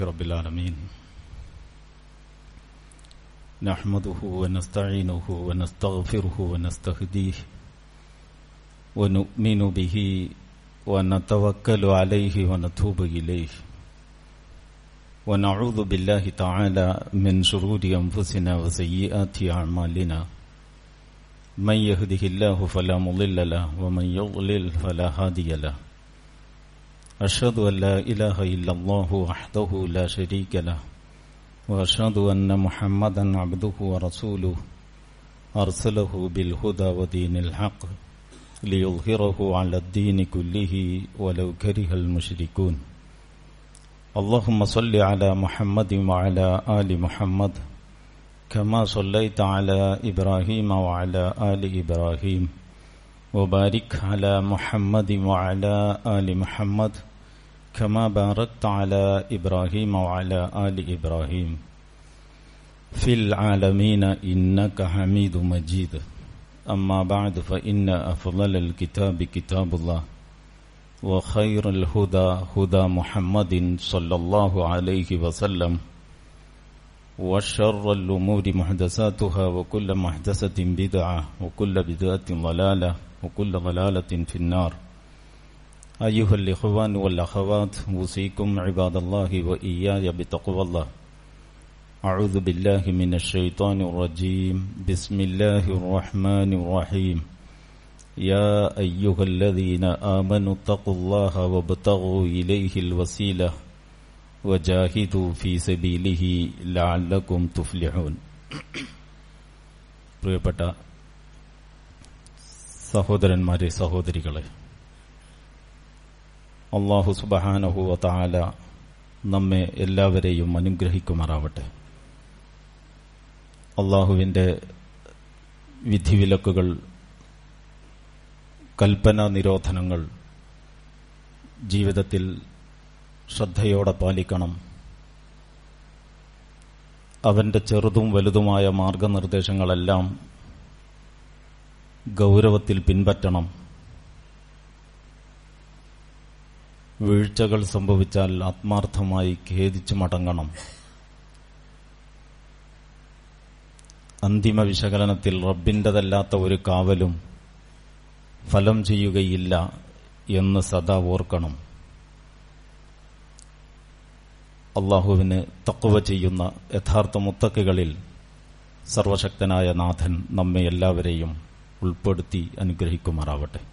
رب العالمين نحمده ونستعينه ونستغفره ونستهديه ونؤمن به ونتوكل عليه ونتوب إليه ونعوذ بالله تعالى من شرور أنفسنا وسيئات أعمالنا من يهده الله فلا مضل له ومن يضلل فلا هادي له أشهد أن لا إله إلا الله وحده لا شريك له وأشهد أن محمدا عبده ورسوله أرسله بالهدى ودين الحق ليظهره على الدين كله ولو كره المشركون اللهم صل على محمد وعلى آل محمد كما صليت على إبراهيم وعلى آل إبراهيم وبارك على محمد وعلى آل محمد كما باركت على إبراهيم وعلى آل إبراهيم في العالمين إنك حميد مجيد أما بعد فإن أفضل الكتاب كتاب الله وخير الهدى هدى محمد صلى الله عليه وسلم وشر الأمور محدثاتها وكل محدثة بدعة وكل بدعة ضلالة وكل ضلالة في النار أيها الإخوان والأخوات أوصيكم عباد الله وإياي بتقوى الله أعوذ بالله من الشيطان الرجيم بسم الله الرحمن الرحيم يا أيها الذين آمنوا اتقوا الله وابتغوا إليه الوسيلة وجاهدوا في سبيله لعلكم تفلحون പ്രിയപ്പെട്ട സഹോദരന്മാരെ സഹോദരികളെ അള്ളാഹു സുബഹാനഹു താല നമ്മെ എല്ലാവരെയും അനുഗ്രഹിക്കുമാറാവട്ടെ അള്ളാഹുവിൻ്റെ വിധിവിലക്കുകൾ കൽപ്പന നിരോധനങ്ങൾ ജീവിതത്തിൽ ശ്രദ്ധയോടെ പാലിക്കണം അവന്റെ ചെറുതും വലുതുമായ മാർഗനിർദ്ദേശങ്ങളെല്ലാം ഗൗരവത്തിൽ പിൻപറ്റണം വീഴ്ചകൾ സംഭവിച്ചാൽ ആത്മാർത്ഥമായി ഖേദിച്ചു മടങ്ങണം അന്തിമ വിശകലനത്തിൽ റബ്ബിൻ്റെതല്ലാത്ത ഒരു കാവലും ഫലം ചെയ്യുകയില്ല എന്ന് സദാ ഓർക്കണം അള്ളാഹുവിന് തക്കുവ ചെയ്യുന്ന യഥാർത്ഥ മുത്തക്കുകളിൽ സർവശക്തനായ നാഥൻ നമ്മെ എല്ലാവരെയും ഉൾപ്പെടുത്തി അനുഗ്രഹിക്കുമാറാവട്ടെ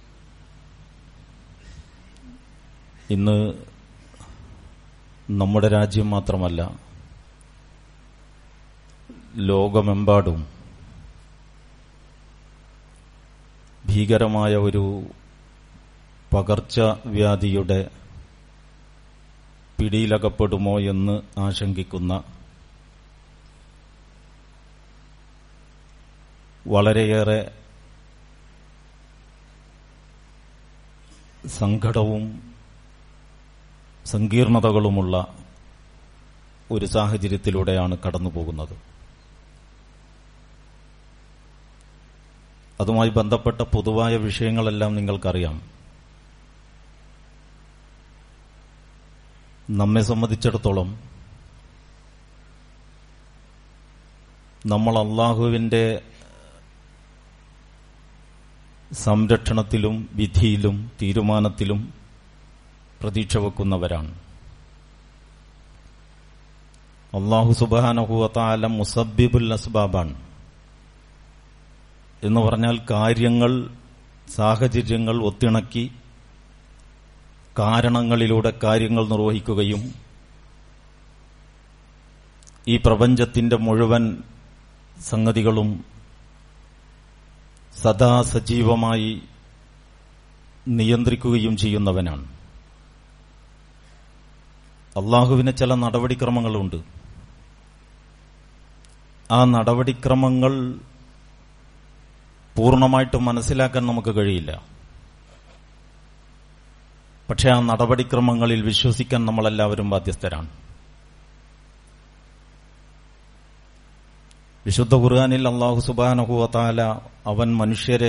ഇന്ന് നമ്മുടെ രാജ്യം മാത്രമല്ല ലോകമെമ്പാടും ഭീകരമായ ഒരു പകർച്ചവ്യാധിയുടെ പിടിയിലകപ്പെടുമോ എന്ന് ആശങ്കിക്കുന്ന വളരെയേറെ സങ്കടവും സങ്കീർണതകളുമുള്ള ഒരു സാഹചര്യത്തിലൂടെയാണ് കടന്നുപോകുന്നത് അതുമായി ബന്ധപ്പെട്ട പൊതുവായ വിഷയങ്ങളെല്ലാം നിങ്ങൾക്കറിയാം നമ്മെ സംബന്ധിച്ചിടത്തോളം നമ്മൾ അള്ളാഹുവിൻ്റെ സംരക്ഷണത്തിലും വിധിയിലും തീരുമാനത്തിലും പ്രതീക്ഷ വെക്കുന്നവരാണ് അള്ളാഹു സുബാനഹുവത്താല മുസബിബുൽ അസ്ബാബാണ് എന്ന് പറഞ്ഞാൽ കാര്യങ്ങൾ സാഹചര്യങ്ങൾ ഒത്തിണക്കി കാരണങ്ങളിലൂടെ കാര്യങ്ങൾ നിർവഹിക്കുകയും ഈ പ്രപഞ്ചത്തിന്റെ മുഴുവൻ സംഗതികളും സദാ സജീവമായി നിയന്ത്രിക്കുകയും ചെയ്യുന്നവനാണ് അള്ളാഹുവിന് ചില നടപടിക്രമങ്ങളുണ്ട് ആ നടപടിക്രമങ്ങൾ പൂർണ്ണമായിട്ട് മനസ്സിലാക്കാൻ നമുക്ക് കഴിയില്ല പക്ഷെ ആ നടപടിക്രമങ്ങളിൽ വിശ്വസിക്കാൻ നമ്മളെല്ലാവരും ബാധ്യസ്ഥരാണ് വിശുദ്ധ ഖുർആാനിൽ അള്ളാഹു സുബാനഹുവത്താല അവൻ മനുഷ്യരെ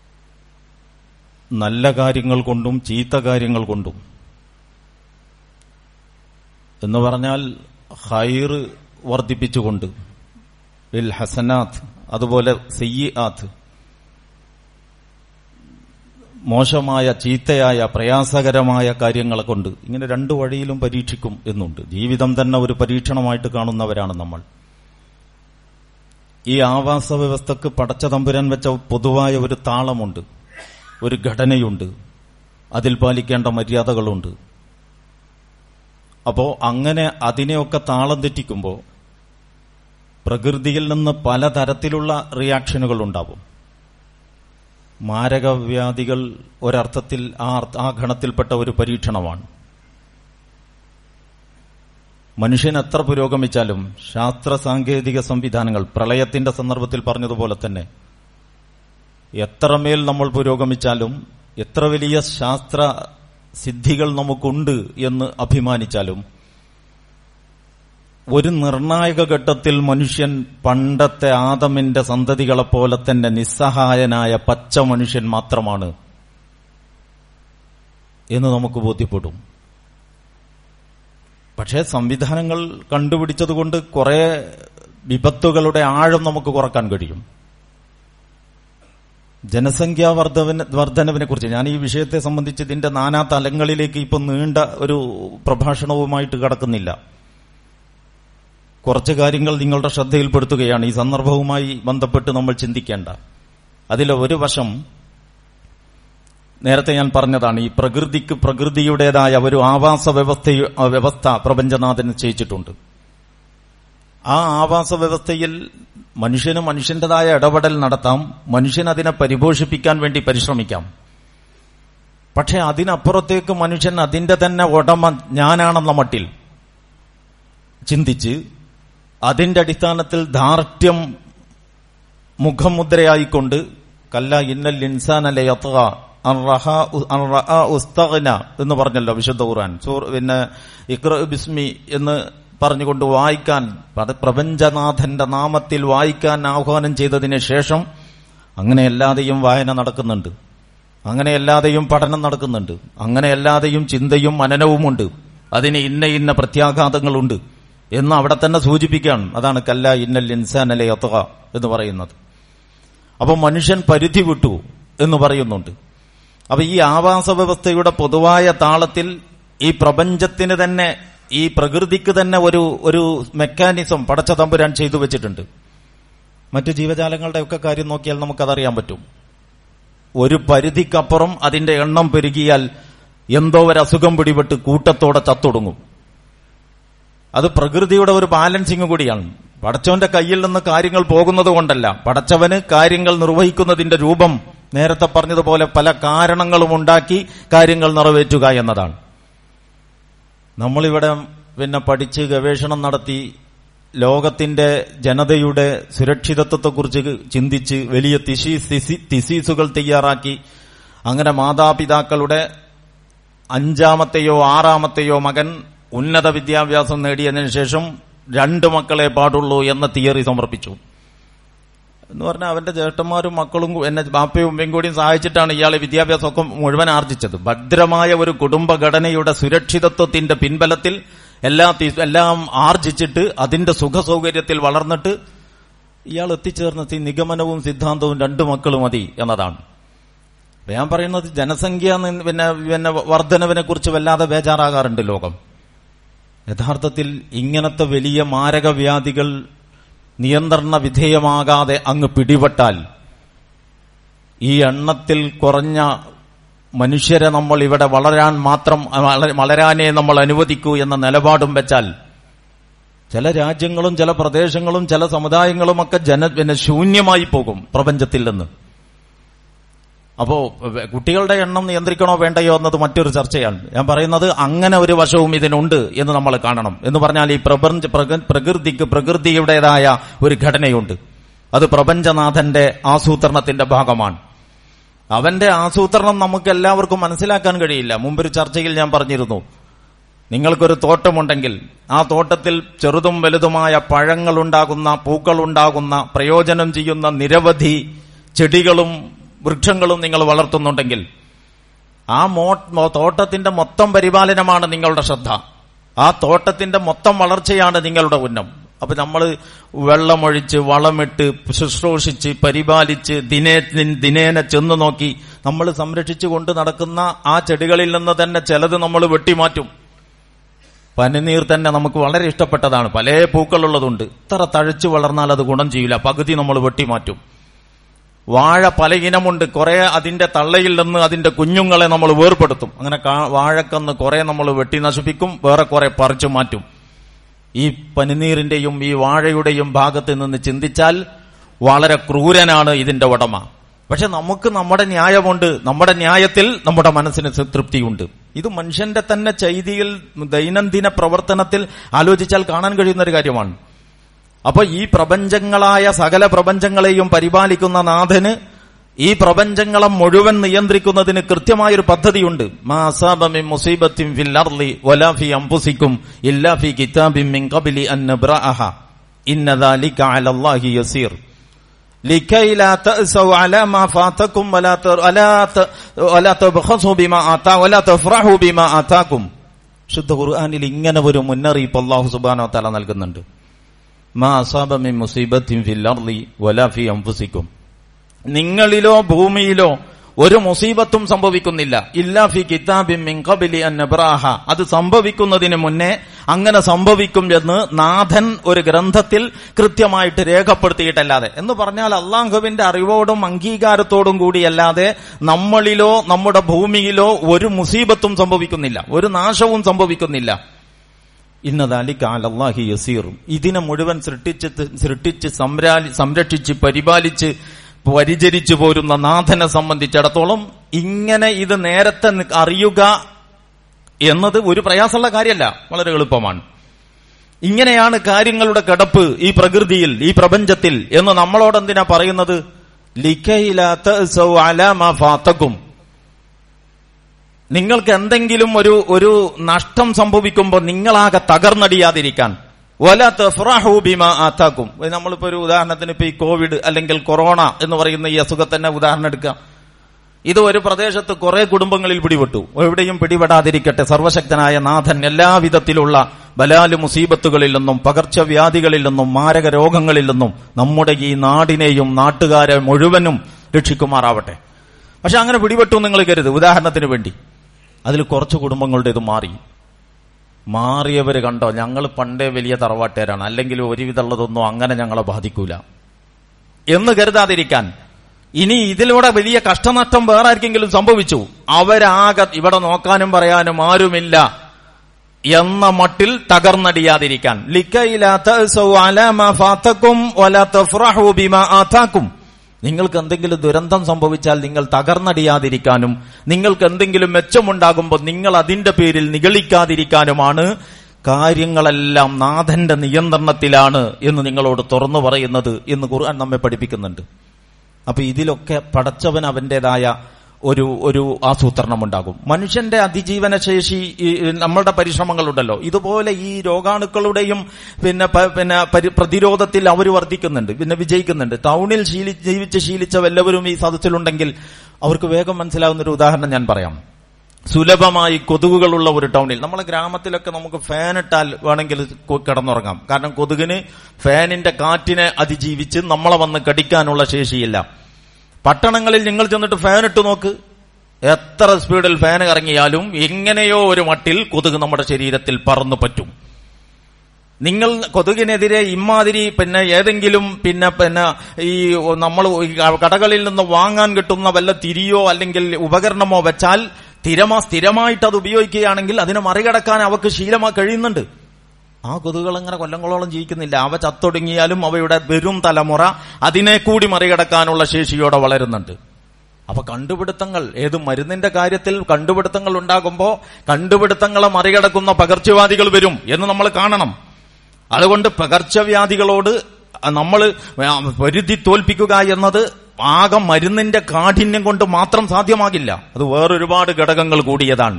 നല്ല കാര്യങ്ങൾ കൊണ്ടും ചീത്ത കാര്യങ്ങൾ കൊണ്ടും എന്ന് പറഞ്ഞാൽ ഹൈർ വർദ്ധിപ്പിച്ചുകൊണ്ട് ഇൽ ഹസനാത്ത് അതുപോലെ സയ്യാത്ത് മോശമായ ചീത്തയായ പ്രയാസകരമായ കാര്യങ്ങളെ കൊണ്ട് ഇങ്ങനെ രണ്ടു വഴിയിലും പരീക്ഷിക്കും എന്നുണ്ട് ജീവിതം തന്നെ ഒരു പരീക്ഷണമായിട്ട് കാണുന്നവരാണ് നമ്മൾ ഈ ആവാസ വ്യവസ്ഥക്ക് പടച്ച തമ്പുരാൻ വെച്ച പൊതുവായ ഒരു താളമുണ്ട് ഒരു ഘടനയുണ്ട് അതിൽ പാലിക്കേണ്ട മര്യാദകളുണ്ട് അപ്പോ അങ്ങനെ അതിനെയൊക്കെ താളം തെറ്റിക്കുമ്പോൾ പ്രകൃതിയിൽ നിന്ന് പലതരത്തിലുള്ള റിയാക്ഷനുകൾ ഉണ്ടാവും മാരകവ്യാധികൾ ഒരർത്ഥത്തിൽ ആ ആ ഗണത്തിൽപ്പെട്ട ഒരു പരീക്ഷണമാണ് മനുഷ്യൻ എത്ര പുരോഗമിച്ചാലും ശാസ്ത്ര സാങ്കേതിക സംവിധാനങ്ങൾ പ്രളയത്തിന്റെ സന്ദർഭത്തിൽ പറഞ്ഞതുപോലെ തന്നെ എത്രമേൽ നമ്മൾ പുരോഗമിച്ചാലും എത്ര വലിയ ശാസ്ത്ര സിദ്ധികൾ നമുക്കുണ്ട് എന്ന് അഭിമാനിച്ചാലും ഒരു നിർണായക ഘട്ടത്തിൽ മനുഷ്യൻ പണ്ടത്തെ ആദമിന്റെ സന്തതികളെപ്പോലെ തന്നെ നിസ്സഹായനായ പച്ച മനുഷ്യൻ മാത്രമാണ് എന്ന് നമുക്ക് ബോധ്യപ്പെടും പക്ഷേ സംവിധാനങ്ങൾ കണ്ടുപിടിച്ചതുകൊണ്ട് കുറെ വിപത്തുകളുടെ ആഴം നമുക്ക് കുറക്കാൻ കഴിയും ജനസംഖ്യാ വർധന വർധനവിനെ കുറിച്ച് ഞാൻ ഈ വിഷയത്തെ സംബന്ധിച്ച് ഇതിന്റെ നാനാ തലങ്ങളിലേക്ക് ഇപ്പൊ നീണ്ട ഒരു പ്രഭാഷണവുമായിട്ട് കടക്കുന്നില്ല കുറച്ച് കാര്യങ്ങൾ നിങ്ങളുടെ ശ്രദ്ധയിൽപ്പെടുത്തുകയാണ് ഈ സന്ദർഭവുമായി ബന്ധപ്പെട്ട് നമ്മൾ ചിന്തിക്കേണ്ട അതിലെ ഒരു വശം നേരത്തെ ഞാൻ പറഞ്ഞതാണ് ഈ പ്രകൃതിക്ക് പ്രകൃതിയുടേതായ ഒരു ആവാസ വ്യവസ്ഥ വ്യവസ്ഥ പ്രപഞ്ചനാഥൻ നിശ്ചയിച്ചിട്ടുണ്ട് ആ ആവാസ വ്യവസ്ഥയിൽ മനുഷ്യന് മനുഷ്യന്റേതായ ഇടപെടൽ നടത്താം മനുഷ്യൻ അതിനെ പരിപോഷിപ്പിക്കാൻ വേണ്ടി പരിശ്രമിക്കാം പക്ഷെ അതിനപ്പുറത്തേക്ക് മനുഷ്യൻ അതിന്റെ തന്നെ ഉടമ ഞാനാണെന്ന മട്ടിൽ ചിന്തിച്ച് അതിന്റെ അടിസ്ഥാനത്തിൽ ധാർഷ്ട്യം മുഖമുദ്രയായിക്കൊണ്ട് കല്ല ഇന്നൽ ഇൻസാനലെ ഉസ്തഗ്ന എന്ന് പറഞ്ഞല്ലോ വിശുദ്ധ ഖുർആൻ പിന്നെ ഇക്ര ബിസ്മി എന്ന് പറഞ്ഞുകൊണ്ട് വായിക്കാൻ പ്രപഞ്ചനാഥന്റെ നാമത്തിൽ വായിക്കാൻ ആഹ്വാനം ചെയ്തതിന് ശേഷം അങ്ങനെ അല്ലാതെയും വായന നടക്കുന്നുണ്ട് അങ്ങനെ അല്ലാതെയും പഠനം നടക്കുന്നുണ്ട് അങ്ങനെ അല്ലാതെയും ചിന്തയും മനനവുമുണ്ട് അതിന് ഇന്ന ഇന്ന പ്രത്യാഘാതങ്ങളുണ്ട് എന്ന് അവിടെ തന്നെ സൂചിപ്പിക്കുകയാണ് അതാണ് കല്ല ഇന്നൽ ഇൻസാനലെ യത്തുക എന്ന് പറയുന്നത് അപ്പൊ മനുഷ്യൻ പരിധി വിട്ടു എന്ന് പറയുന്നുണ്ട് അപ്പൊ ഈ ആവാസ വ്യവസ്ഥയുടെ പൊതുവായ താളത്തിൽ ഈ പ്രപഞ്ചത്തിന് തന്നെ ഈ പ്രകൃതിക്ക് തന്നെ ഒരു ഒരു മെക്കാനിസം പടച്ച തമ്പുരാൻ ചെയ്തു വെച്ചിട്ടുണ്ട് മറ്റു ജീവജാലങ്ങളുടെ ഒക്കെ കാര്യം നോക്കിയാൽ നമുക്കതറിയാൻ പറ്റും ഒരു പരിധിക്കപ്പുറം അതിന്റെ എണ്ണം പെരുകിയാൽ എന്തോ ഒരു അസുഖം പിടിപെട്ട് കൂട്ടത്തോടെ ചത്തൊടുങ്ങും അത് പ്രകൃതിയുടെ ഒരു ബാലൻസിങ് കൂടിയാണ് പടച്ചവന്റെ കയ്യിൽ നിന്ന് കാര്യങ്ങൾ പോകുന്നത് കൊണ്ടല്ല പടച്ചവന് കാര്യങ്ങൾ നിർവഹിക്കുന്നതിന്റെ രൂപം നേരത്തെ പറഞ്ഞതുപോലെ പല കാരണങ്ങളും ഉണ്ടാക്കി കാര്യങ്ങൾ നിറവേറ്റുക എന്നതാണ് നമ്മളിവിടെ പിന്നെ പഠിച്ച് ഗവേഷണം നടത്തി ലോകത്തിന്റെ ജനതയുടെ സുരക്ഷിതത്വത്തെക്കുറിച്ച് ചിന്തിച്ച് വലിയ തിസീസുകൾ തയ്യാറാക്കി അങ്ങനെ മാതാപിതാക്കളുടെ അഞ്ചാമത്തെയോ ആറാമത്തെയോ മകൻ ഉന്നത വിദ്യാഭ്യാസം നേടിയതിനു ശേഷം രണ്ട് മക്കളെ പാടുള്ളൂ എന്ന തിയറി സമർപ്പിച്ചു എന്ന് പറഞ്ഞാൽ അവന്റെ ജ്യേഷ്ഠന്മാരും മക്കളും എന്നെ ബാപ്പയും ഉമ്മയും കൂടിയും സഹായിച്ചിട്ടാണ് ഇയാളെ വിദ്യാഭ്യാസമൊക്കെ മുഴുവൻ ആർജിച്ചത് ഭദ്രമായ ഒരു കുടുംബഘടനയുടെ സുരക്ഷിതത്വത്തിന്റെ പിൻബലത്തിൽ എല്ലാ എല്ലാം ആർജിച്ചിട്ട് അതിന്റെ സുഖസൗകര്യത്തിൽ വളർന്നിട്ട് ഇയാൾ എത്തിച്ചേർന്ന ഈ നിഗമനവും സിദ്ധാന്തവും രണ്ടു മക്കൾ മതി എന്നതാണ് ഞാൻ പറയുന്നത് ജനസംഖ്യ പിന്നെ പിന്നെ വർധനവിനെ കുറിച്ച് വല്ലാതെ ബേജാറാകാറുണ്ട് ലോകം യഥാർത്ഥത്തിൽ ഇങ്ങനത്തെ വലിയ മാരകവ്യാധികൾ നിയന്ത്രണ വിധേയമാകാതെ അങ്ങ് പിടിപെട്ടാൽ ഈ എണ്ണത്തിൽ കുറഞ്ഞ മനുഷ്യരെ നമ്മൾ ഇവിടെ വളരാൻ മാത്രം വളരാനേ നമ്മൾ അനുവദിക്കൂ എന്ന നിലപാടും വെച്ചാൽ ചില രാജ്യങ്ങളും ചില പ്രദേശങ്ങളും ചില സമുദായങ്ങളും ഒക്കെ ജന പിന്നെ ശൂന്യമായി പോകും പ്രപഞ്ചത്തിൽ നിന്ന് അപ്പോ കുട്ടികളുടെ എണ്ണം നിയന്ത്രിക്കണോ വേണ്ടയോ എന്നത് മറ്റൊരു ചർച്ചയാണ് ഞാൻ പറയുന്നത് അങ്ങനെ ഒരു വശവും ഇതിനുണ്ട് എന്ന് നമ്മൾ കാണണം എന്ന് പറഞ്ഞാൽ ഈ പ്രപഞ്ച പ്രകൃതിക്ക് പ്രകൃതിയുടേതായ ഒരു ഘടനയുണ്ട് അത് പ്രപഞ്ചനാഥന്റെ ആസൂത്രണത്തിന്റെ ഭാഗമാണ് അവന്റെ ആസൂത്രണം നമുക്ക് എല്ലാവർക്കും മനസ്സിലാക്കാൻ കഴിയില്ല മുമ്പൊരു ചർച്ചയിൽ ഞാൻ പറഞ്ഞിരുന്നു നിങ്ങൾക്കൊരു തോട്ടമുണ്ടെങ്കിൽ ആ തോട്ടത്തിൽ ചെറുതും വലുതുമായ പഴങ്ങളുണ്ടാകുന്ന പൂക്കളുണ്ടാകുന്ന പ്രയോജനം ചെയ്യുന്ന നിരവധി ചെടികളും വൃക്ഷങ്ങളും നിങ്ങൾ വളർത്തുന്നുണ്ടെങ്കിൽ ആ മോ തോട്ടത്തിന്റെ മൊത്തം പരിപാലനമാണ് നിങ്ങളുടെ ശ്രദ്ധ ആ തോട്ടത്തിന്റെ മൊത്തം വളർച്ചയാണ് നിങ്ങളുടെ ഉന്നം അപ്പൊ നമ്മൾ വെള്ളമൊഴിച്ച് വളമിട്ട് ശുശ്രൂഷിച്ച് പരിപാലിച്ച് ദിനേ ദിനേന ചെന്ന് നോക്കി നമ്മൾ സംരക്ഷിച്ചു കൊണ്ട് നടക്കുന്ന ആ ചെടികളിൽ നിന്ന് തന്നെ ചിലത് നമ്മൾ വെട്ടിമാറ്റും പനിനീർ തന്നെ നമുക്ക് വളരെ ഇഷ്ടപ്പെട്ടതാണ് പല പൂക്കളുള്ളതുണ്ട് ഇത്ര തഴച്ചു വളർന്നാൽ അത് ഗുണം ചെയ്യില്ല പകുതി നമ്മൾ വെട്ടിമാറ്റും വാഴ പല ഇനമുണ്ട് കുറെ അതിന്റെ തള്ളയിൽ നിന്ന് അതിന്റെ കുഞ്ഞുങ്ങളെ നമ്മൾ വേർപെടുത്തും അങ്ങനെ കാ- വാഴക്കന്ന് കുറെ നമ്മൾ വെട്ടി നശിപ്പിക്കും വേറെ കുറെ പറിച്ചു മാറ്റും ഈ പനിനീറിന്റെയും ഈ വാഴയുടെയും ഭാഗത്ത് നിന്ന് ചിന്തിച്ചാൽ വളരെ ക്രൂരനാണ് ഇതിന്റെ ഉടമ പക്ഷെ നമുക്ക് നമ്മുടെ ന്യായമുണ്ട് നമ്മുടെ ന്യായത്തിൽ നമ്മുടെ മനസ്സിന് സ് തൃപ്തിയുണ്ട് ഇത് മനുഷ്യന്റെ തന്നെ ചെയ്തിയിൽ ദൈനംദിന പ്രവർത്തനത്തിൽ ആലോചിച്ചാൽ കാണാൻ കഴിയുന്ന ഒരു കാര്യമാണ് അപ്പൊ ഈ പ്രപഞ്ചങ്ങളായ സകല പ്രപഞ്ചങ്ങളെയും പരിപാലിക്കുന്ന നാഥന് ഈ പ്രപഞ്ചങ്ങളെ മുഴുവൻ നിയന്ത്രിക്കുന്നതിന് കൃത്യമായൊരു പദ്ധതിയുണ്ട് മാ അസാബ മിൻ മുസീബത്തിൻ ഫിൽ അർളി വലാ ഫി അൻഫുസിക്കും ഇല്ലാ ഫി കിതാബിൻ മിൻ ഖബ്ലി അൻ നബ്റഅഹ ഇന്ന ദാലിക അലല്ലാഹി യസീർ لكي لا تأسوا على ما فاتكم ولا ت... ولا ت... ولا تبخسوا بما آتا ولا تفرحوا بما آتاكم ശുദ്ധ ഖുർആനിൽ ഇങ്ങനെ ഒരു മുന്നറിയിപ്പ് അള്ളാഹു സുബാനോ തല നൽകുന്നുണ്ട് മാ അസാബ മിൻ മുസീബത്തിൻ ഫിൽ അർളി വലാ ഫി അൻഫുസിക്കും നിങ്ങളിലോ ഭൂമിയിലോ ഒരു മുസീബത്തും സംഭവിക്കുന്നില്ല ഇല്ലാ ഫി കിതാബിൻ മിൻ ഖബ്ലി അൻ നബ്റാഹ അത് സംഭവിക്കുന്നതിന് മുന്നേ അങ്ങനെ സംഭവിക്കും എന്ന് നാഥൻ ഒരു ഗ്രന്ഥത്തിൽ കൃത്യമായിട്ട് രേഖപ്പെടുത്തിയിട്ടല്ലാതെ എന്ന് പറഞ്ഞാൽ അള്ളാഹുവിന്റെ അറിവോടും അംഗീകാരത്തോടും കൂടിയല്ലാതെ നമ്മളിലോ നമ്മുടെ ഭൂമിയിലോ ഒരു മുസീബത്തും സംഭവിക്കുന്നില്ല ഒരു നാശവും സംഭവിക്കുന്നില്ല ഇന്നതാലിക്ക് അലല്ലാഹി യസീർ ഇതിനെ മുഴുവൻ സൃഷ്ടിച്ച് സൃഷ്ടിച്ച് സംരാ- സംരക്ഷിച്ച് പരിപാലിച്ച് പരിചരിച്ചു പോരുന്ന നാഥനെ സംബന്ധിച്ചിടത്തോളം ഇങ്ങനെ ഇത് നേരത്തെ നി- അറിയുക എന്നത് ഒരു പ്രയാസമുള്ള കാര്യമല്ല വളരെ എളുപ്പമാണ് ഇങ്ങനെയാണ് കാര്യങ്ങളുടെ കിടപ്പ് ഈ പ്രകൃതിയിൽ ഈ പ്രപഞ്ചത്തിൽ എന്ന് നമ്മളോട് എന്തിനാ പറയുന്നത് ലിഖയിലാ തഅസൗ അലാ മാ ഫാത്തക്കും നിങ്ങൾക്ക് എന്തെങ്കിലും ഒരു ഒരു നഷ്ടം സംഭവിക്കുമ്പോൾ നിങ്ങളാകെ തകർന്നടിയാതിരിക്കാൻ വല തഫ്റഹു ബിമാ ആത്താക്കും ഇത് നമ്മളിപ്പോ ഒരു ഉദാഹരണത്തിന് ഇപ്പൊ ഈ കോവിഡ് അല്ലെങ്കിൽ കൊറോണ എന്ന് പറയുന്ന ഈ അസുഖത്തന്നെ ഉദാഹരണം എടുക്കാം ഇത് ഒരു പ്രദേശത്ത് കുറെ കുടുംബങ്ങളിൽ പിടിപെട്ടു എവിടെയും പിടിപെടാതിരിക്കട്ടെ സർവശക്തനായ നാഥൻ എല്ലാവിധത്തിലുള്ള ബലാല് മുസീബത്തുകളിൽ നിന്നും പകർച്ചവ്യാധികളിൽ നിന്നും മാരക രോഗങ്ങളിൽ നിന്നും നമ്മുടെ ഈ നാടിനെയും നാട്ടുകാരെ മുഴുവനും രക്ഷിക്കുമാറാവട്ടെ പക്ഷെ അങ്ങനെ പിടിപെട്ടു നിങ്ങൾ കരുത് ഉദാഹരണത്തിന് വേണ്ടി അതിൽ കുറച്ച് കുടുംബങ്ങളുടെ ഇത് മാറി മാറിയവര് കണ്ടോ ഞങ്ങൾ പണ്ടേ വലിയ തറവാട്ടുകാരാണ് അല്ലെങ്കിൽ ഒരുവിധമുള്ളതൊന്നും അങ്ങനെ ഞങ്ങളെ ബാധിക്കൂല എന്ന് കരുതാതിരിക്കാൻ ഇനി ഇതിലൂടെ വലിയ കഷ്ടനഷ്ടം വേറെ ആർക്കെങ്കിലും സംഭവിച്ചു അവരാകെ ഇവിടെ നോക്കാനും പറയാനും ആരുമില്ല എന്ന മട്ടിൽ തകർന്നടിയാതിരിക്കാൻ ലിക്കയിലാ തഅസൗ അലാ മാ ഫാത്തക്കും വലാ തഫ്റഹു ബിമാ ആതാക്കും നിങ്ങൾക്ക് എന്തെങ്കിലും ദുരന്തം സംഭവിച്ചാൽ നിങ്ങൾ തകർന്നടിയാതിരിക്കാനും നിങ്ങൾക്ക് എന്തെങ്കിലും മെച്ചമുണ്ടാകുമ്പോൾ നിങ്ങൾ അതിന്റെ പേരിൽ നിഗളിക്കാതിരിക്കാനുമാണ് കാര്യങ്ങളെല്ലാം നാഥന്റെ നിയന്ത്രണത്തിലാണ് എന്ന് നിങ്ങളോട് തുറന്നു പറയുന്നത് എന്ന് ഖുർആൻ നമ്മെ പഠിപ്പിക്കുന്നുണ്ട് അപ്പൊ ഇതിലൊക്കെ പടച്ചവൻ അവന്റേതായ ഒരു ഒരു ആസൂത്രണം ഉണ്ടാകും മനുഷ്യന്റെ അതിജീവന ശേഷി ഈ നമ്മളുടെ പരിശ്രമങ്ങളുണ്ടല്ലോ ഇതുപോലെ ഈ രോഗാണുക്കളുടെയും പിന്നെ പ- പിന്നെ പരി- പ്രതിരോധത്തിൽ അവർ വർദ്ധിക്കുന്നുണ്ട് പിന്നെ വിജയിക്കുന്നുണ്ട് ടൗണിൽ ശീലി ജീവിച്ച് ശീലിച്ച വല്ലവരും ഈ സദസ്സിലുണ്ടെങ്കിൽ അവർക്ക് വേഗം മനസ്സിലാവുന്ന ഒരു ഉദാഹരണം ഞാൻ പറയാം സുലഭമായി കൊതുകുകളുള്ള ഒരു ടൗണിൽ നമ്മളെ ഗ്രാമത്തിലൊക്കെ നമുക്ക് ഫാൻ ഇട്ടാൽ വേണമെങ്കിൽ കൊ- കിടന്നുറങ്ങാം കാരണം കൊതുകിന് ഫാനിന്റെ കാറ്റിനെ അതിജീവിച്ച് നമ്മളെ വന്ന് കടിക്കാനുള്ള ശേഷിയില്ല പട്ടണങ്ങളിൽ നിങ്ങൾ ചെന്നിട്ട് ഫാൻ ഇട്ട് നോക്ക് എത്ര സ്പീഡിൽ ഫാൻ ഇറങ്ങിയാലും എങ്ങനെയോ ഒരു മട്ടിൽ കൊതുക് നമ്മുടെ ശരീരത്തിൽ പറന്നു പറ്റും നിങ്ങൾ കൊതുകിനെതിരെ ഇമാതിരി പിന്നെ ഏതെങ്കിലും പിന്നെ പിന്നെ ഈ നമ്മൾ ഈ കടകളിൽ നിന്ന് വാങ്ങാൻ കിട്ടുന്ന വല്ല തിരിയോ അല്ലെങ്കിൽ ഉപകരണമോ വെച്ചാൽ സ്ഥിരമാ സ്ഥിരമായിട്ട് അത് ഉപയോഗിക്കുകയാണെങ്കിൽ അതിനെ മറികടക്കാൻ അവക്ക് ശീലമാ കഴിയുന്നുണ്ട് ആ കൊതുകുകൾ അങ്ങനെ കൊല്ലങ്ങളോളം ജീവിക്കുന്നില്ല അവ ചത്തൊടുങ്ങിയാലും അവയുടെ വരും തലമുറ അതിനെ കൂടി മറികടക്കാനുള്ള ശേഷിയോടെ വളരുന്നുണ്ട് അപ്പൊ കണ്ടുപിടുത്തങ്ങൾ ഏത് മരുന്നിന്റെ കാര്യത്തിൽ കണ്ടുപിടുത്തങ്ങൾ ഉണ്ടാകുമ്പോ കണ്ടുപിടുത്തങ്ങളെ മറികടക്കുന്ന പകർച്ചവ്യാധികൾ വരും എന്ന് നമ്മൾ കാണണം അതുകൊണ്ട് പകർച്ചവ്യാധികളോട് നമ്മൾ പൊരുതി തോൽപ്പിക്കുക എന്നത് ആകെ മരുന്നിന്റെ കാഠിന്യം കൊണ്ട് മാത്രം സാധ്യമാകില്ല അത് വേറൊരുപാട് ഘടകങ്ങൾ കൂടിയതാണ്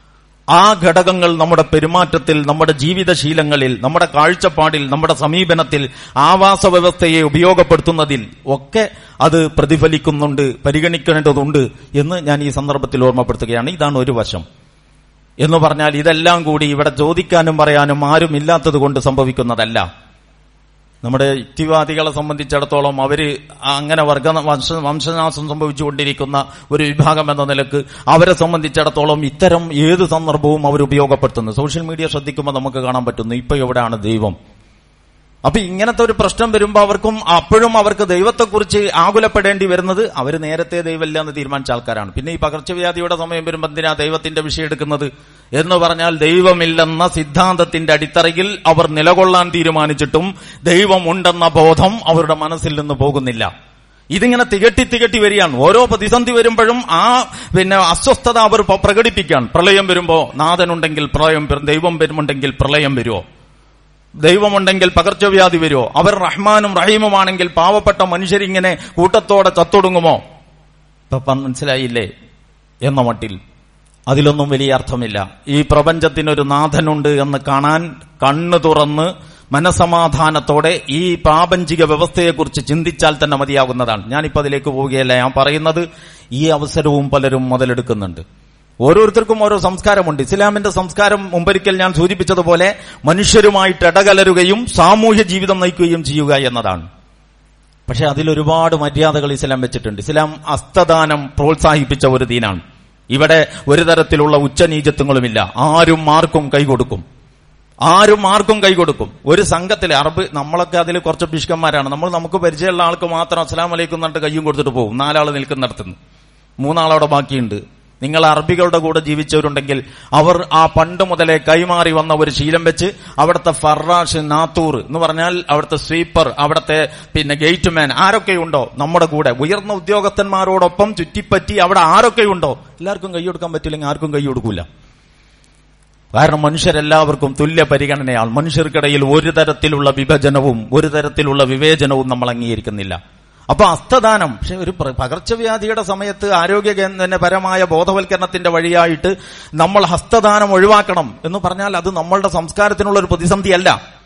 ആ ഘടകങ്ങൾ നമ്മുടെ പെരുമാറ്റത്തിൽ നമ്മുടെ ജീവിതശീലങ്ങളിൽ നമ്മുടെ കാഴ്ചപ്പാടിൽ നമ്മുടെ സമീപനത്തിൽ ആവാസ വ്യവസ്ഥയെ ഉപയോഗപ്പെടുത്തുന്നതിൽ ഒക്കെ അത് പ്രതിഫലിക്കുന്നുണ്ട് പരിഗണിക്കേണ്ടതുണ്ട് എന്ന് ഞാൻ ഈ സന്ദർഭത്തിൽ ഓർമ്മപ്പെടുത്തുകയാണ് ഇതാണ് ഒരു വശം എന്ന് പറഞ്ഞാൽ ഇതെല്ലാം കൂടി ഇവിടെ ചോദിക്കാനും പറയാനും ആരും ഇല്ലാത്തത് കൊണ്ട് സംഭവിക്കുന്നതല്ല നമ്മുടെ യുക്തിവാദികളെ സംബന്ധിച്ചിടത്തോളം അവര് അങ്ങനെ വർഗ വംശ വംശനാശം സംഭവിച്ചുകൊണ്ടിരിക്കുന്ന ഒരു വിഭാഗം എന്ന നിലക്ക് അവരെ സംബന്ധിച്ചിടത്തോളം ഇത്തരം ഏത് സന്ദർഭവും അവർ ഉപയോഗപ്പെടുത്തുന്നു സോഷ്യൽ മീഡിയ ശ്രദ്ധിക്കുമ്പോൾ നമുക്ക് കാണാൻ പറ്റുന്നു ഇപ്പൊ എവിടെയാണ് ദൈവം അപ്പൊ ഇങ്ങനത്തെ ഒരു പ്രശ്നം വരുമ്പോ അവർക്കും അപ്പോഴും അവർക്ക് ദൈവത്തെക്കുറിച്ച് ആകുലപ്പെടേണ്ടി വരുന്നത് അവർ നേരത്തെ ദൈവമില്ല എന്ന് തീരുമാനിച്ച ആൾക്കാരാണ് പിന്നെ ഈ പകർച്ചവ്യാധിയുടെ സമയം വരുമ്പോൾ എന്തിനാ ദൈവത്തിന്റെ വിഷയം എടുക്കുന്നത് എന്ന് പറഞ്ഞാൽ ദൈവമില്ലെന്ന സിദ്ധാന്തത്തിന്റെ അടിത്തറയിൽ അവർ നിലകൊള്ളാൻ തീരുമാനിച്ചിട്ടും ദൈവമുണ്ടെന്ന ബോധം അവരുടെ മനസ്സിൽ നിന്ന് പോകുന്നില്ല ഇതിങ്ങനെ തികട്ടി തികട്ടി വരികയാണ് ഓരോ പ്രതിസന്ധി വരുമ്പോഴും ആ പിന്നെ അസ്വസ്ഥത അവർ പ- പ്രകടിപ്പിക്കുകയാണ് പ്രളയം വരുമ്പോ നാഥനുണ്ടെങ്കിൽ പ്രളയം വരും ദൈവം വരുമുണ്ടെങ്കിൽ പ്രളയം വരുമോ ദൈവമുണ്ടെങ്കിൽ പകർച്ചവ്യാധി വരുമോ അവർ റഹ്മാനും റഹീമുമാണെങ്കിൽ പാവപ്പെട്ട മനുഷ്യരിങ്ങനെ കൂട്ടത്തോടെ ചത്തൊടുങ്ങുമോ ഇപ്പൊ പ- മനസ്സിലായില്ലേ എന്ന മട്ടിൽ അതിലൊന്നും വലിയ അർത്ഥമില്ല ഈ പ്രപഞ്ചത്തിനൊരു നാഥനുണ്ട് എന്ന് കാണാൻ കണ്ണു തുറന്ന് മനസമാധാനത്തോടെ ഈ പ്രാപഞ്ചിക വ്യവസ്ഥയെക്കുറിച്ച് ചിന്തിച്ചാൽ തന്നെ മതിയാകുന്നതാണ് ഞാനിപ്പോ അതിലേക്ക് പോവുകയല്ല ഞാൻ പറയുന്നത് ഈ അവസരവും പലരും മുതലെടുക്കുന്നുണ്ട് ഓരോരുത്തർക്കും ഓരോ സംസ്കാരമുണ്ട് ഇസ്ലാമിന്റെ സംസ്കാരം മുമ്പൊരിക്കൽ ഞാൻ സൂചിപ്പിച്ചതുപോലെ മനുഷ്യരുമായിട്ട് ഇടകലരുകയും സാമൂഹ്യ ജീവിതം നയിക്കുകയും ചെയ്യുക എന്നതാണ് പക്ഷെ അതിലൊരുപാട് മര്യാദകൾ ഇസ്ലാം വെച്ചിട്ടുണ്ട് ഇസ്ലാം അസ്തദാനം പ്രോത്സാഹിപ്പിച്ച ഒരു ദീനാണ് ഇവിടെ ഒരു തരത്തിലുള്ള ഉച്ചനീചത്വങ്ങളുമില്ല ആരും ആർക്കും കൈകൊടുക്കും ആരും ആർക്കും കൈകൊടുക്കും ഒരു സംഘത്തിലെ അറബ് നമ്മളൊക്കെ അതിൽ കുറച്ച് പിഷ്കന്മാരാണ് നമ്മൾ നമുക്ക് പരിചയമുള്ള ആൾക്ക് മാത്രം അസ്സലാം വലൈക്കും എന്നിട്ട് കയ്യും കൊടുത്തിട്ട് പോകും നാലാൾ നിൽക്കുന്നിടത്തുനിന്ന് മൂന്നാളവിടെ ബാക്കിയുണ്ട് നിങ്ങൾ അറബികളുടെ കൂടെ ജീവിച്ചവരുണ്ടെങ്കിൽ അവർ ആ പണ്ട് മുതലേ കൈമാറി വന്ന ഒരു ശീലം വെച്ച് അവിടുത്തെ ഫറാഷ് നാത്തൂർ എന്ന് പറഞ്ഞാൽ അവിടുത്തെ സ്വീപ്പർ അവിടുത്തെ പിന്നെ ഗേറ്റ്മാൻ ആരൊക്കെയുണ്ടോ നമ്മുടെ കൂടെ ഉയർന്ന ഉദ്യോഗസ്ഥന്മാരോടൊപ്പം ചുറ്റിപ്പറ്റി അവിടെ ആരൊക്കെയുണ്ടോ എല്ലാവർക്കും കൈ കൊടുക്കാൻ പറ്റില്ലെങ്കിൽ ആർക്കും കൈ കൊടുക്കൂല കാരണം മനുഷ്യരെല്ലാവർക്കും തുല്യ പരിഗണനയാണ് മനുഷ്യർക്കിടയിൽ ഒരു തരത്തിലുള്ള വിഭജനവും ഒരു തരത്തിലുള്ള വിവേചനവും നമ്മൾ അംഗീകരിക്കുന്നില്ല അപ്പൊ അസ്തദാനം പക്ഷെ ഒരു പ്ര- പകർച്ചവ്യാധിയുടെ സമയത്ത് ആരോഗ്യ കേന്ദ്ര പരമായ ബോധവൽക്കരണത്തിന്റെ വഴിയായിട്ട് നമ്മൾ ഹസ്തദാനം ഒഴിവാക്കണം എന്ന് പറഞ്ഞാൽ അത് നമ്മളുടെ സംസ്കാരത്തിനുള്ള ഒരു പ്രതിസന്ധിയല്ല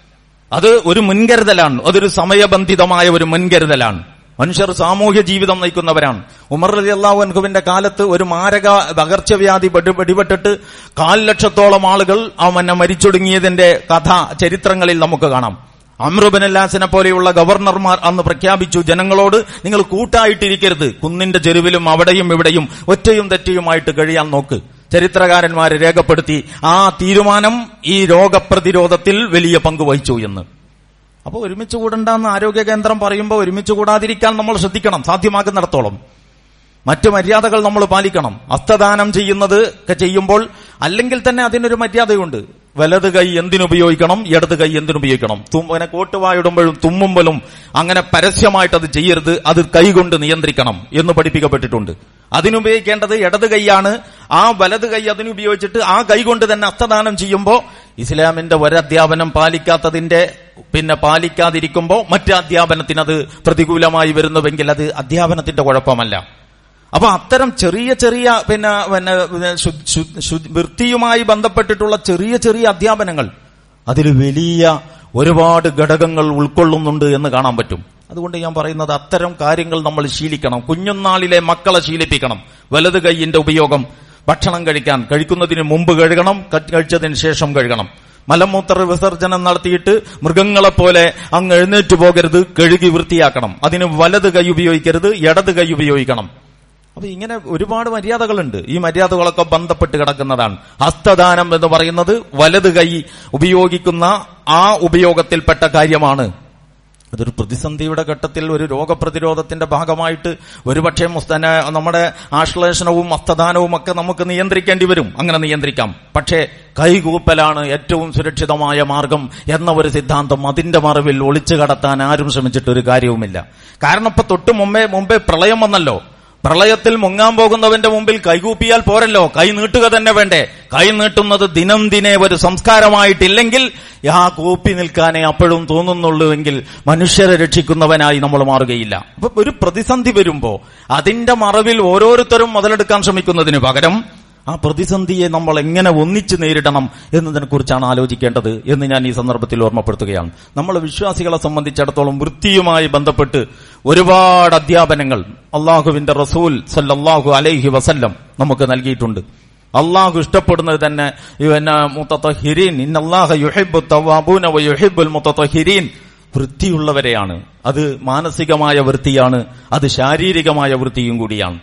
അത് ഒരു മുൻകരുതലാണ് അതൊരു സമയബന്ധിതമായ ഒരു മുൻകരുതലാണ് മനുഷ്യർ സാമൂഹ്യ ജീവിതം നയിക്കുന്നവരാണ് ഉമർ അലി അള്ളാഹു അൻഹുവിന്റെ കാലത്ത് ഒരു മാരക പകർച്ചവ്യാധി പിടി- പിടിപെട്ടിട്ട് കാൽ ലക്ഷത്തോളം ആളുകൾ അവനെ മരിച്ചൊടുങ്ങിയതിന്റെ കഥ ചരിത്രങ്ങളിൽ നമുക്ക് കാണാം അമ്രുബനല്ലാസിനെ പോലെയുള്ള ഗവർണർമാർ അന്ന് പ്രഖ്യാപിച്ചു ജനങ്ങളോട് നിങ്ങൾ കൂട്ടായിട്ടിരിക്കരുത് കുന്നിന്റെ ചെരുവിലും അവിടെയും ഇവിടെയും ഒറ്റയും തെറ്റയുമായിട്ട് കഴിയാൻ നോക്ക് ചരിത്രകാരന്മാരെ രേഖപ്പെടുത്തി ആ തീരുമാനം ഈ രോഗപ്രതിരോധത്തിൽ വലിയ പങ്ക് വഹിച്ചു എന്ന് അപ്പോൾ ഒരുമിച്ച് കൂടണ്ടെന്ന് ആരോഗ്യ കേന്ദ്രം പറയുമ്പോൾ ഒരുമിച്ച് കൂടാതിരിക്കാൻ നമ്മൾ ശ്രദ്ധിക്കണം സാധ്യമാക്കുന്നിടത്തോളം മറ്റു മര്യാദകൾ നമ്മൾ പാലിക്കണം ഹസ്തദാനം ചെയ്യുന്നത് ഒക്കെ ചെയ്യുമ്പോൾ അല്ലെങ്കിൽ തന്നെ അതിനൊരു മര്യാദയുണ്ട് വലത് കൈ എന്തിനുപയോഗിക്കണം ഇടത് കൈ എന്തിനുപയോഗിക്കണം തും- അങ്ങനെ കോട്ടുവായിടുമ്പോഴും തുമ്മുമ്പോഴും അങ്ങനെ പരസ്യമായിട്ട് അത് ചെയ്യരുത് അത് കൈകൊണ്ട് നിയന്ത്രിക്കണം എന്ന് പഠിപ്പിക്കപ്പെട്ടിട്ടുണ്ട് അതിനുപയോഗിക്കേണ്ടത് ഇടത് കൈയാണ് ആ വലത് കൈ അതിനുപയോഗിച്ചിട്ട് ആ കൈ കൊണ്ട് തന്നെ ഹസ്തദാനം ചെയ്യുമ്പോൾ ഇസ്ലാമിന്റെ ഒരധ്യാപനം പാലിക്കാത്തതിന്റെ പിന്നെ പാലിക്കാതിരിക്കുമ്പോൾ മറ്റ് അധ്യാപനത്തിന് അത് പ്രതികൂലമായി വരുന്നുവെങ്കിൽ അത് അധ്യാപനത്തിന്റെ കുഴപ്പമല്ല അപ്പൊ അത്തരം ചെറിയ ചെറിയ പിന്നെ പിന്നെ പിന്നെ ശു- ശു- ശു- വൃത്തിയുമായി ബന്ധപ്പെട്ടിട്ടുള്ള ചെറിയ ചെറിയ അധ്യാപനങ്ങൾ അതിൽ വലിയ ഒരുപാട് ഘടകങ്ങൾ ഉൾക്കൊള്ളുന്നുണ്ട് എന്ന് കാണാൻ പറ്റും അതുകൊണ്ട് ഞാൻ പറയുന്നത് അത്തരം കാര്യങ്ങൾ നമ്മൾ ശീലിക്കണം കുഞ്ഞുനാളിലെ മക്കളെ ശീലിപ്പിക്കണം വലത് കൈയിന്റെ ഉപയോഗം ഭക്ഷണം കഴിക്കാൻ കഴിക്കുന്നതിന് മുമ്പ് കഴുകണം ക- കഴിച്ചതിന് ശേഷം കഴുകണം മലമൂത്ര വിസർജനം നടത്തിയിട്ട് മൃഗങ്ങളെപ്പോലെ അങ്ങ് എഴുന്നേറ്റ് പോകരുത് കഴുകി വൃത്തിയാക്കണം അതിന് വലത് കൈ ഉപയോഗിക്കരുത് ഇടത് കൈ ഉപയോഗിക്കണം അപ്പൊ ഇങ്ങനെ ഒരുപാട് മര്യാദകളുണ്ട് ഈ മര്യാദകളൊക്കെ ബന്ധപ്പെട്ട് കിടക്കുന്നതാണ് ഹസ്തദാനം എന്ന് പറയുന്നത് വലത് കൈ ഉപയോഗിക്കുന്ന ആ ഉപയോഗത്തിൽപ്പെട്ട കാര്യമാണ് അതൊരു പ്രതിസന്ധിയുടെ ഘട്ടത്തിൽ ഒരു രോഗപ്രതിരോധത്തിന്റെ ഭാഗമായിട്ട് ഒരുപക്ഷെ മുസ്തന നമ്മുടെ ആശ്ലേഷണവും ഹസ്തദാനവും ഒക്കെ നമുക്ക് നിയന്ത്രിക്കേണ്ടി വരും അങ്ങനെ നിയന്ത്രിക്കാം പക്ഷേ കൈകൂപ്പലാണ് ഏറ്റവും സുരക്ഷിതമായ മാർഗം എന്ന ഒരു സിദ്ധാന്തം അതിന്റെ മറവിൽ ഒളിച്ചു കടത്താൻ ആരും ശ്രമിച്ചിട്ട് ഒരു കാര്യവുമില്ല കാരണം ഇപ്പൊ തൊട്ട് മുമ്പേ മുമ്പേ പ്രളയം വന്നല്ലോ പ്രളയത്തിൽ മുങ്ങാൻ പോകുന്നവന്റെ മുമ്പിൽ കൈകൂപ്പിയാൽ പോരല്ലോ കൈ നീട്ടുക തന്നെ വേണ്ടേ കൈ നീട്ടുന്നത് ദിനം ദിനെ ഒരു സംസ്കാരമായിട്ടില്ലെങ്കിൽ ആ കൂപ്പി നിൽക്കാനേ അപ്പോഴും തോന്നുന്നുള്ളൂവെങ്കിൽ മനുഷ്യരെ രക്ഷിക്കുന്നവനായി നമ്മൾ മാറുകയില്ല അപ്പൊ ഒരു പ്രതിസന്ധി വരുമ്പോ അതിന്റെ മറവിൽ ഓരോരുത്തരും മുതലെടുക്കാൻ ശ്രമിക്കുന്നതിന് പകരം ആ പ്രതിസന്ധിയെ നമ്മൾ എങ്ങനെ ഒന്നിച്ച് നേരിടണം എന്നതിനെ കുറിച്ചാണ് ആലോചിക്കേണ്ടത് എന്ന് ഞാൻ ഈ സന്ദർഭത്തിൽ ഓർമ്മപ്പെടുത്തുകയാണ് നമ്മൾ വിശ്വാസികളെ സംബന്ധിച്ചിടത്തോളം വൃത്തിയുമായി ബന്ധപ്പെട്ട് ഒരുപാട് അധ്യാപനങ്ങൾ അള്ളാഹുവിന്റെ റസൂൽ സല്ലല്ലാഹു അലൈഹി വസല്ലം നമുക്ക് നൽകിയിട്ടുണ്ട് അള്ളാഹു ഇഷ്ടപ്പെടുന്നത് തന്നെ പിന്നെ മുത്തഹിരീൻ ഇന്നല്ലാഹ യുഹിബു തവാബൂന വ യുഹിബുൽ മുത്തഹിരീൻ വൃത്തിയുള്ളവരെയാണ് അത് മാനസികമായ വൃത്തിയാണ് അത് ശാരീരികമായ വൃത്തിയും കൂടിയാണ്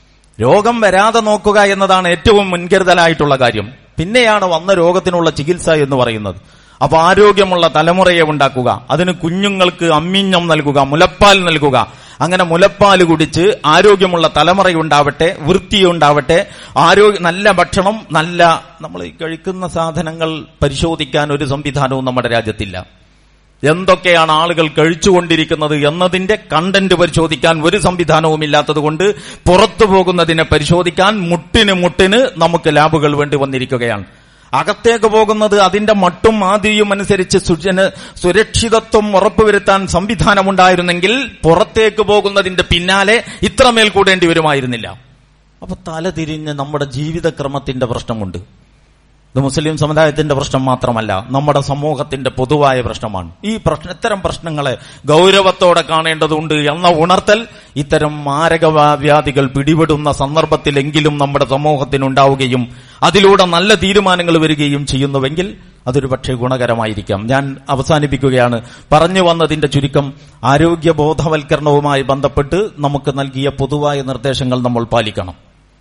രോഗം വരാതെ നോക്കുക എന്നതാണ് ഏറ്റവും മുൻകരുതലായിട്ടുള്ള കാര്യം പിന്നെയാണ് വന്ന രോഗത്തിനുള്ള ചികിത്സ എന്ന് പറയുന്നത് അപ്പൊ ആരോഗ്യമുള്ള തലമുറയെ ഉണ്ടാക്കുക അതിന് കുഞ്ഞുങ്ങൾക്ക് അമ്മിഞ്ഞം നൽകുക മുലപ്പാൽ നൽകുക അങ്ങനെ മുലപ്പാൽ കുടിച്ച് ആരോഗ്യമുള്ള തലമുറയുണ്ടാവട്ടെ വൃത്തിയുണ്ടാവട്ടെ ആരോഗ്യ നല്ല ഭക്ഷണം നല്ല നമ്മൾ ഈ കഴിക്കുന്ന സാധനങ്ങൾ പരിശോധിക്കാൻ ഒരു സംവിധാനവും നമ്മുടെ രാജ്യത്തില്ല എന്തൊക്കെയാണ് ആളുകൾ കഴിച്ചുകൊണ്ടിരിക്കുന്നത് എന്നതിന്റെ കണ്ടന്റ് പരിശോധിക്കാൻ ഒരു സംവിധാനവും ഇല്ലാത്തതുകൊണ്ട് പുറത്തു പോകുന്നതിനെ പരിശോധിക്കാൻ മുട്ടിന് മുട്ടിന് നമുക്ക് ലാബുകൾ വേണ്ടി വന്നിരിക്കുകയാണ് അകത്തേക്ക് പോകുന്നത് അതിന്റെ മട്ടും ആദിയും അനുസരിച്ച് സുജന സുരക്ഷിതത്വം ഉറപ്പുവരുത്താൻ സംവിധാനമുണ്ടായിരുന്നെങ്കിൽ പുറത്തേക്ക് പോകുന്നതിന്റെ പിന്നാലെ ഇത്രമേൽ കൂടേണ്ടി വരുമായിരുന്നില്ല അപ്പൊ തലതിരിഞ്ഞ് നമ്മുടെ ജീവിതക്രമത്തിന്റെ പ്രശ്നമുണ്ട് ഇത് മുസ്ലിം സമുദായത്തിന്റെ പ്രശ്നം മാത്രമല്ല നമ്മുടെ സമൂഹത്തിന്റെ പൊതുവായ പ്രശ്നമാണ് ഈ പ്രശ്ന ഇത്തരം പ്രശ്നങ്ങളെ ഗൗരവത്തോടെ കാണേണ്ടതുണ്ട് എന്ന ഉണർത്തൽ ഇത്തരം മാരകവ്യാധികൾ പിടിപെടുന്ന സന്ദർഭത്തിലെങ്കിലും നമ്മുടെ സമൂഹത്തിനുണ്ടാവുകയും അതിലൂടെ നല്ല തീരുമാനങ്ങൾ വരികയും ചെയ്യുന്നുവെങ്കിൽ അതൊരു പക്ഷേ ഗുണകരമായിരിക്കാം ഞാൻ അവസാനിപ്പിക്കുകയാണ് പറഞ്ഞു വന്നതിന്റെ ചുരുക്കം ആരോഗ്യ ബോധവൽക്കരണവുമായി ബന്ധപ്പെട്ട് നമുക്ക് നൽകിയ പൊതുവായ നിർദ്ദേശങ്ങൾ നമ്മൾ പാലിക്കണം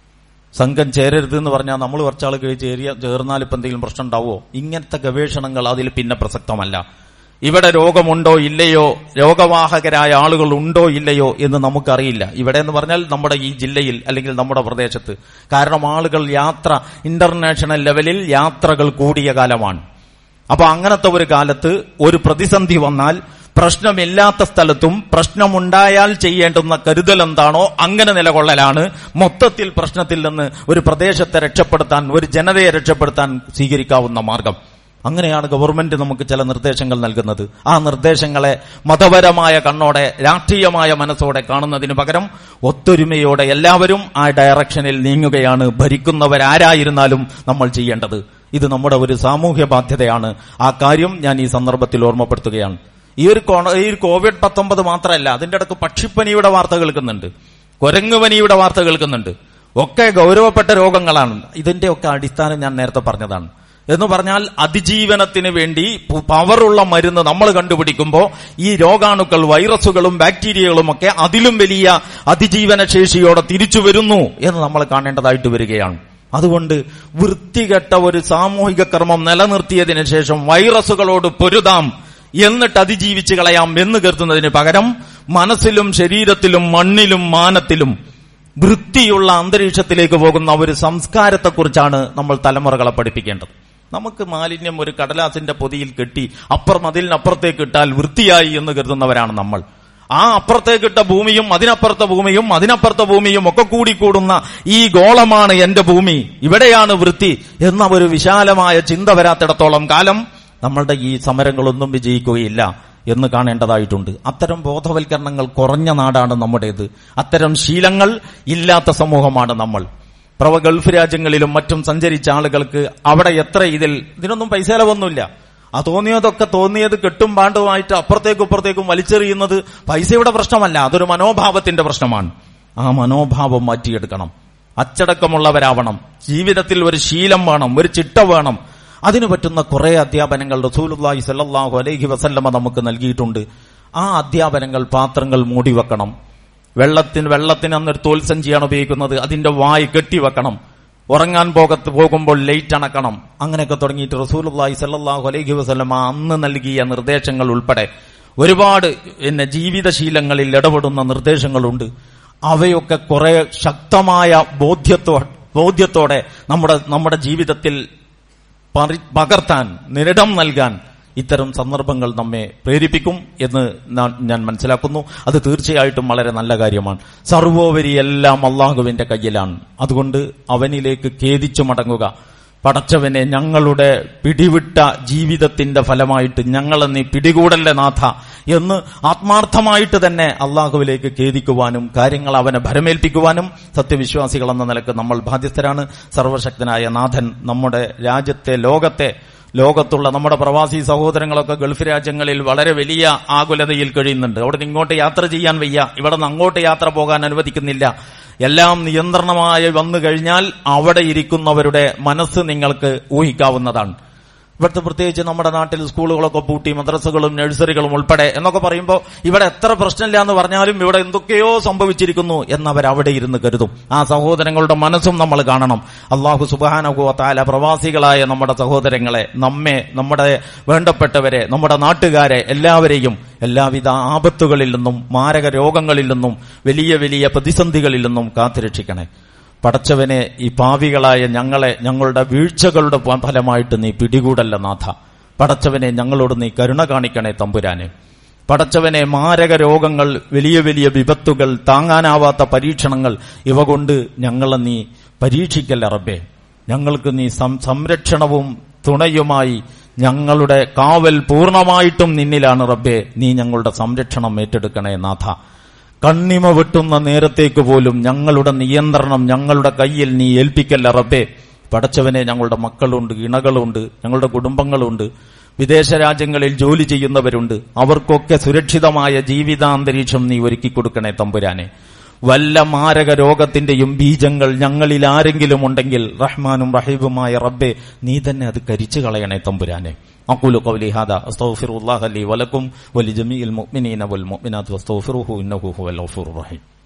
സംഘം ചേരരുത് എന്ന് പറഞ്ഞാൽ നമ്മൾ കുറച്ചാൾ കഴിച്ച് ചേരിയ ചേർന്നാൽ ഇപ്പം എന്തെങ്കിലും പ്രശ്നം ഉണ്ടാവോ ഇങ്ങനത്തെ ഗവേഷണങ്ങൾ അതിൽ പിന്നെ പ്രസക്തമല്ല ഇവിടെ രോഗമുണ്ടോ ഇല്ലയോ രോഗവാഹകരായ ആളുകൾ ഉണ്ടോ ഇല്ലയോ എന്ന് നമുക്കറിയില്ല ഇവിടെ എന്ന് പറഞ്ഞാൽ നമ്മുടെ ഈ ജില്ലയിൽ അല്ലെങ്കിൽ നമ്മുടെ പ്രദേശത്ത് കാരണം ആളുകൾ യാത്ര ഇന്റർനാഷണൽ ലെവലിൽ യാത്രകൾ കൂടിയ കാലമാണ് അപ്പൊ അങ്ങനത്തെ ഒരു കാലത്ത് ഒരു പ്രതിസന്ധി വന്നാൽ പ്രശ്നമില്ലാത്ത സ്ഥലത്തും പ്രശ്നമുണ്ടായാൽ ചെയ്യേണ്ടുന്ന കരുതൽ എന്താണോ അങ്ങനെ നിലകൊള്ളലാണ് മൊത്തത്തിൽ പ്രശ്നത്തിൽ നിന്ന് ഒരു പ്രദേശത്തെ രക്ഷപ്പെടുത്താൻ ഒരു ജനതയെ രക്ഷപ്പെടുത്താൻ സ്വീകരിക്കാവുന്ന മാർഗം അങ്ങനെയാണ് ഗവൺമെന്റ് നമുക്ക് ചില നിർദ്ദേശങ്ങൾ നൽകുന്നത് ആ നിർദ്ദേശങ്ങളെ മതപരമായ കണ്ണോടെ രാഷ്ട്രീയമായ മനസ്സോടെ കാണുന്നതിന് പകരം ഒത്തൊരുമയോടെ എല്ലാവരും ആ ഡയറക്ഷനിൽ നീങ്ങുകയാണ് ഭരിക്കുന്നവരാരായിരുന്നാലും നമ്മൾ ചെയ്യേണ്ടത് ഇത് നമ്മുടെ ഒരു സാമൂഹ്യ ബാധ്യതയാണ് ആ കാര്യം ഞാൻ ഈ സന്ദർഭത്തിൽ ഓർമ്മപ്പെടുത്തുകയാണ് ഈ ഒരു കോണ- ഈ ഒരു കോവിഡ് പത്തൊമ്പത് മാത്രമല്ല അതിന്റെ ഇടക്ക് പക്ഷിപ്പനിയുടെ വാർത്ത കേൾക്കുന്നുണ്ട് കുരങ്ങുപനിയുടെ വാർത്ത കേൾക്കുന്നുണ്ട് ഒക്കെ ഗൗരവപ്പെട്ട രോഗങ്ങളാണ് ഇതിന്റെ ഒക്കെ അടിസ്ഥാനം ഞാൻ നേരത്തെ പറഞ്ഞതാണ് എന്ന് പറഞ്ഞാൽ അതിജീവനത്തിന് വേണ്ടി പു- പവറുള്ള മരുന്ന് നമ്മൾ കണ്ടുപിടിക്കുമ്പോൾ ഈ രോഗാണുക്കൾ വൈറസുകളും ബാക്ടീരിയകളും ഒക്കെ അതിലും വലിയ അതിജീവന ശേഷിയോടെ തിരിച്ചു വരുന്നു എന്ന് നമ്മൾ കാണേണ്ടതായിട്ട് വരികയാണ് അതുകൊണ്ട് വൃത്തികെട്ട ഒരു സാമൂഹിക കർമ്മം നിലനിർത്തിയതിനു ശേഷം വൈറസുകളോട് പൊരുതാം എന്നിട്ട് അതിജീവിച്ച് കളയാം എന്ന് കരുതുന്നതിന് പകരം മനസ്സിലും ശരീരത്തിലും മണ്ണിലും മാനത്തിലും വൃത്തിയുള്ള അന്തരീക്ഷത്തിലേക്ക് പോകുന്ന ഒരു സംസ്കാരത്തെക്കുറിച്ചാണ് നമ്മൾ തലമുറകളെ പഠിപ്പിക്കേണ്ടത് നമുക്ക് മാലിന്യം ഒരു കടലാസിന്റെ പൊതിയിൽ കെട്ടി അപ്പുറം അതിനപ്പുറത്തേക്ക് ഇട്ടാൽ വൃത്തിയായി എന്ന് കരുതുന്നവരാണ് നമ്മൾ ആ അപ്പുറത്തേക്കിട്ട ഭൂമിയും അതിനപ്പുറത്തെ ഭൂമിയും അതിനപ്പുറത്തെ ഭൂമിയും ഒക്കെ കൂടി കൂടുന്ന ഈ ഗോളമാണ് എന്റെ ഭൂമി ഇവിടെയാണ് വൃത്തി എന്ന ഒരു വിശാലമായ ചിന്ത വരാത്തിടത്തോളം കാലം നമ്മളുടെ ഈ സമരങ്ങളൊന്നും വിജയിക്കുകയില്ല എന്ന് കാണേണ്ടതായിട്ടുണ്ട് അത്തരം ബോധവൽക്കരണങ്ങൾ കുറഞ്ഞ നാടാണ് നമ്മുടേത് അത്തരം ശീലങ്ങൾ ഇല്ലാത്ത സമൂഹമാണ് നമ്മൾ പ്രവ ഗൾഫ് രാജ്യങ്ങളിലും മറ്റും സഞ്ചരിച്ച ആളുകൾക്ക് അവിടെ എത്ര ഇതിൽ ഇതിനൊന്നും പൈസ ചെലവൊന്നുമില്ല ആ തോന്നിയതൊക്കെ തോന്നിയത് കെട്ടും പാണ്ടുമായിട്ട് അപ്പുറത്തേക്കും ഇപ്പുറത്തേക്കും വലിച്ചെറിയുന്നത് പൈസയുടെ പ്രശ്നമല്ല അതൊരു മനോഭാവത്തിന്റെ പ്രശ്നമാണ് ആ മനോഭാവം മാറ്റിയെടുക്കണം അച്ചടക്കമുള്ളവരാവണം ജീവിതത്തിൽ ഒരു ശീലം വേണം ഒരു ചിട്ട വേണം അതിനു പറ്റുന്ന കുറെ അധ്യാപനങ്ങൾ റസൂലുള്ളാഹി സല്ലല്ലാഹു അലൈഹി വസല്ലമ നമുക്ക് നൽകിയിട്ടുണ്ട് ആ അധ്യാപനങ്ങൾ പാത്രങ്ങൾ മൂടിവെക്കണം വെള്ളത്തിന് വെള്ളത്തിന് അന്നൊരു തോൽസഞ്ചിയാണ് ഉപയോഗിക്കുന്നത് അതിന്റെ വായ് കെട്ടിവെക്കണം ഉറങ്ങാൻ പോകത്ത് പോകുമ്പോൾ ലൈറ്റ് അണക്കണം അങ്ങനെയൊക്കെ തുടങ്ങിയിട്ട് റസൂലുള്ളാഹി സല്ലല്ലാഹു അലൈഹി വസല്ലമ അന്ന് നൽകിയ നിർദ്ദേശങ്ങൾ ഉൾപ്പെടെ ഒരുപാട് പിന്നെ ജീവിതശീലങ്ങളിൽ ഇടപെടുന്ന നിർദ്ദേശങ്ങളുണ്ട് അവയൊക്കെ കുറെ ശക്തമായ ബോധ്യത്തോ ബോധ്യത്തോടെ നമ്മുടെ നമ്മുടെ ജീവിതത്തിൽ പറി- പകർത്താൻ നിരടം നൽകാൻ ഇത്തരം സന്ദർഭങ്ങൾ നമ്മെ പ്രേരിപ്പിക്കും എന്ന് നാ- ഞാൻ മനസ്സിലാക്കുന്നു അത് തീർച്ചയായിട്ടും വളരെ നല്ല കാര്യമാണ് സർവോപരി എല്ലാം അള്ളാഹുവിന്റെ കയ്യിലാണ് അതുകൊണ്ട് അവനിലേക്ക് ഖേദിച്ചു മടങ്ങുക പടച്ചവനെ ഞങ്ങളുടെ പിടിവിട്ട ജീവിതത്തിന്റെ ഫലമായിട്ട് ഞങ്ങളെ നീ പിടികൂടല്ലേ നാഥ എന്ന് ആത്മാർത്ഥമായിട്ട് തന്നെ അള്ളാഹുവിലേക്ക് ഖേദിക്കുവാനും കാര്യങ്ങൾ അവനെ ഭരമേൽപ്പിക്കുവാനും സത്യവിശ്വാസികൾ എന്ന നിലക്ക് നമ്മൾ ബാധ്യസ്ഥരാണ് സർവശക്തനായ നാഥൻ നമ്മുടെ രാജ്യത്തെ ലോകത്തെ ലോകത്തുള്ള നമ്മുടെ പ്രവാസി സഹോദരങ്ങളൊക്കെ ഗൾഫ് രാജ്യങ്ങളിൽ വളരെ വലിയ ആകുലതയിൽ കഴിയുന്നുണ്ട് അവിടെ നിന്ന് ഇങ്ങോട്ട് യാത്ര ചെയ്യാൻ വയ്യ ഇവിടെ നിന്ന് അങ്ങോട്ട് യാത്ര പോകാൻ അനുവദിക്കുന്നില്ല എല്ലാം നിയന്ത്രണമായി വന്നു കഴിഞ്ഞാൽ അവിടെ ഇരിക്കുന്നവരുടെ മനസ്സ് നിങ്ങൾക്ക് ഊഹിക്കാവുന്നതാണ് ഇവിടുത്തെ പ്രത്യേകിച്ച് നമ്മുടെ നാട്ടിൽ സ്കൂളുകളൊക്കെ പൂട്ടി മദ്രസകളും നഴ്സറികളും ഉൾപ്പെടെ എന്നൊക്കെ പറയുമ്പോൾ ഇവിടെ എത്ര പ്രശ്നമില്ല എന്ന് പറഞ്ഞാലും ഇവിടെ എന്തൊക്കെയോ സംഭവിച്ചിരിക്കുന്നു എന്നവർ അവിടെ ഇരുന്ന് കരുതും ആ സഹോദരങ്ങളുടെ മനസ്സും നമ്മൾ കാണണം അള്ളാഹു സുബാനുഭവത്താല പ്രവാസികളായ നമ്മുടെ സഹോദരങ്ങളെ നമ്മെ നമ്മുടെ വേണ്ടപ്പെട്ടവരെ നമ്മുടെ നാട്ടുകാരെ എല്ലാവരെയും എല്ലാവിധ ആപത്തുകളിൽ നിന്നും മാരക രോഗങ്ങളിൽ നിന്നും വലിയ വലിയ പ്രതിസന്ധികളിൽ നിന്നും കാത്തുരക്ഷിക്കണേ പടച്ചവനെ ഈ പാവികളായ ഞങ്ങളെ ഞങ്ങളുടെ വീഴ്ചകളുടെ ഫ- ഫലമായിട്ട് നീ പിടികൂടല്ല നാഥ പടച്ചവനെ ഞങ്ങളോട് നീ കരുണ കാണിക്കണേ തമ്പുരാനെ പടച്ചവനെ മാരക രോഗങ്ങൾ വലിയ വലിയ വിപത്തുകൾ താങ്ങാനാവാത്ത പരീക്ഷണങ്ങൾ ഇവ കൊണ്ട് ഞങ്ങളെ നീ പരീക്ഷിക്കല്ല റബ്ബേ ഞങ്ങൾക്ക് നീ സം- സംരക്ഷണവും തുണയുമായി ഞങ്ങളുടെ കാവൽ പൂർണ്ണമായിട്ടും നിന്നിലാണ് റബ്ബേ നീ ഞങ്ങളുടെ സംരക്ഷണം ഏറ്റെടുക്കണേ നാഥ കണ്ണിമ വെട്ടുന്ന നേരത്തേക്ക് പോലും ഞങ്ങളുടെ നിയന്ത്രണം ഞങ്ങളുടെ കയ്യിൽ നീ ഏൽപ്പിക്കല്ല റബ്ബേ പടച്ചവനെ ഞങ്ങളുടെ മക്കളുണ്ട് ഇണകളുണ്ട് ഞങ്ങളുടെ കുടുംബങ്ങളുണ്ട് വിദേശ രാജ്യങ്ങളിൽ ജോലി ചെയ്യുന്നവരുണ്ട് അവർക്കൊക്കെ സുരക്ഷിതമായ ജീവിതാന്തരീക്ഷം നീ ഒരുക്കി കൊടുക്കണേ തമ്പുരാനെ വല്ല മാരക രോഗത്തിന്റെയും ബീജങ്ങൾ ഞങ്ങളിൽ ആരെങ്കിലും ഉണ്ടെങ്കിൽ റഹ്മാനും റഹീബുമായ റബ്ബെ നീ തന്നെ അത് കരിച്ചു കളയണേ തമ്പുരാനെ أقول قولي هذا أستغفر الله لي ولكم ولجميع المؤمنين والمؤمنات واستغفروه إنه هو الغفور الرحيم